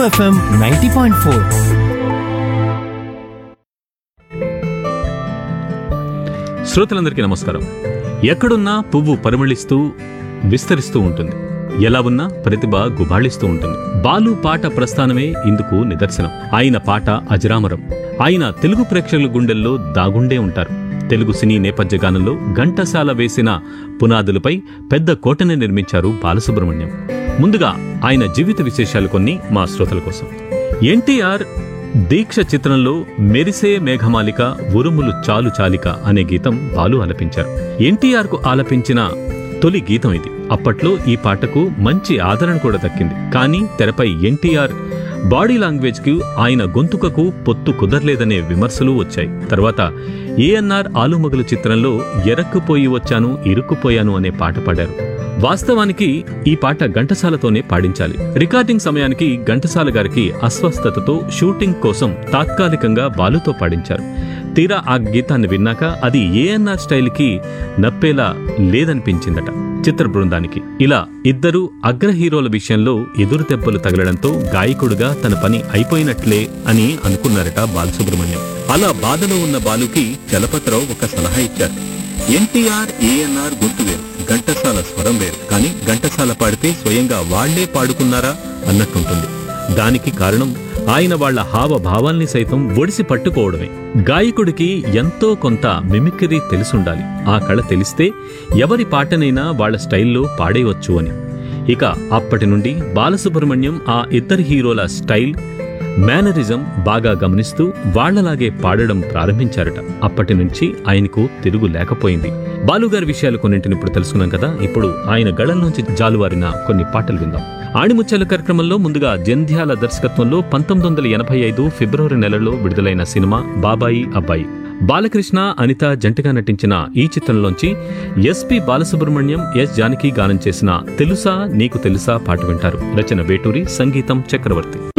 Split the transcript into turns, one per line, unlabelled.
FM ninety point four
శ్రోతలందరికీ నమస్కారం ఎక్కడున్నా పువ్వు పరిమళిస్తూ విస్తరిస్తూ ఉంటుంది ఎలా ఉన్నా ప్రతిభ గుబాళిస్తూ ఉంటుంది బాలు పాట ప్రస్థానమే ఇందుకు నిదర్శనం ఆయన పాట అజరామరం ఆయన తెలుగు ప్రేక్షకుల గుండెల్లో దాగుండే ఉంటారు తెలుగు సినీ నేపథ్య గానంలో ఘంటసాల వేసిన పునాదులపై పెద్ద కోటని నిర్మించారు బాలసుబ్రహ్మణ్యం ముందుగా ఆయన జీవిత విశేషాలు కొన్ని మా శ్రోతల కోసం ఎన్టీఆర్ దీక్ష చిత్రంలో మెరిసే మేఘమాలిక ఉరుములు చాలు చాలిక అనే గీతం బాలు ఆలపించారు ఎన్టీఆర్ కు ఆలపించిన తొలి గీతం ఇది అప్పట్లో ఈ పాటకు మంచి ఆదరణ కూడా దక్కింది కానీ తెరపై ఎన్టీఆర్ బాడీ లాంగ్వేజ్ కి ఆయన గొంతుకకు పొత్తు కుదరలేదనే విమర్శలు వచ్చాయి తర్వాత ఏఎన్ఆర్ ఆలుమగలు చిత్రంలో ఎరక్కుపోయి వచ్చాను ఇరుక్కుపోయాను అనే పాట పాడారు వాస్తవానికి ఈ పాట ఘంటసాలతోనే పాడించాలి రికార్డింగ్ సమయానికి ఘంటసాల గారికి అస్వస్థతతో షూటింగ్ కోసం తాత్కాలికంగా బాలుతో పాడించారు తీరా ఆ గీతాన్ని విన్నాక అది ఏఎన్ఆర్ స్టైల్కి నప్పేలా లేదనిపించిందట చిత్ర బృందానికి ఇలా ఇద్దరు అగ్ర హీరోల విషయంలో ఎదురు దెబ్బలు తగలడంతో గాయకుడుగా తన పని అయిపోయినట్లే అని అనుకున్నారట బాలసుబ్రహ్మణ్యం అలా బాధలో ఉన్న బాలుకి చలపతిరావు ఒక సలహా ఇచ్చారు ఎన్టీఆర్ ఏఎన్ఆర్ గొంతు వేరు ఘంటసాల స్వరం వేరు కానీ ఘంటసాల పాడితే స్వయంగా వాళ్లే పాడుకున్నారా అన్నట్టుంటుంది దానికి కారణం ఆయన వాళ్ళ హావభావాల్ని సైతం ఒడిసి పట్టుకోవడమే గాయకుడికి ఎంతో కొంత మిమిక్రీ తెలిసుండాలి ఆ కళ తెలిస్తే ఎవరి పాటనైనా వాళ్ళ స్టైల్లో పాడేయవచ్చు అని ఇక అప్పటి నుండి బాలసుబ్రహ్మణ్యం ఆ ఇద్దరి హీరోల స్టైల్ మేనరిజం బాగా గమనిస్తూ వాళ్లలాగే పాడడం ప్రారంభించారట అప్పటి నుంచి ఆయనకు తిరుగు లేకపోయింది బాలుగారి విషయాలు కొన్నింటిని ఇప్పుడు తెలుసుకున్నాం కదా ఇప్పుడు ఆయన గళంలోంచి జాలువారిన కొన్ని పాటలు విందాం ఆణిముత్యాల కార్యక్రమంలో ముందుగా జంధ్యాల దర్శకత్వంలో పంతొమ్మిది వందల ఎనభై ఐదు ఫిబ్రవరి నెలలో విడుదలైన సినిమా బాబాయి అబ్బాయి బాలకృష్ణ అనిత జంటగా నటించిన ఈ చిత్రంలోంచి ఎస్పి బాలసుబ్రహ్మణ్యం ఎస్ జానకి గానం చేసిన తెలుసా నీకు తెలుసా పాట వింటారు రచన వేటూరి సంగీతం చక్రవర్తి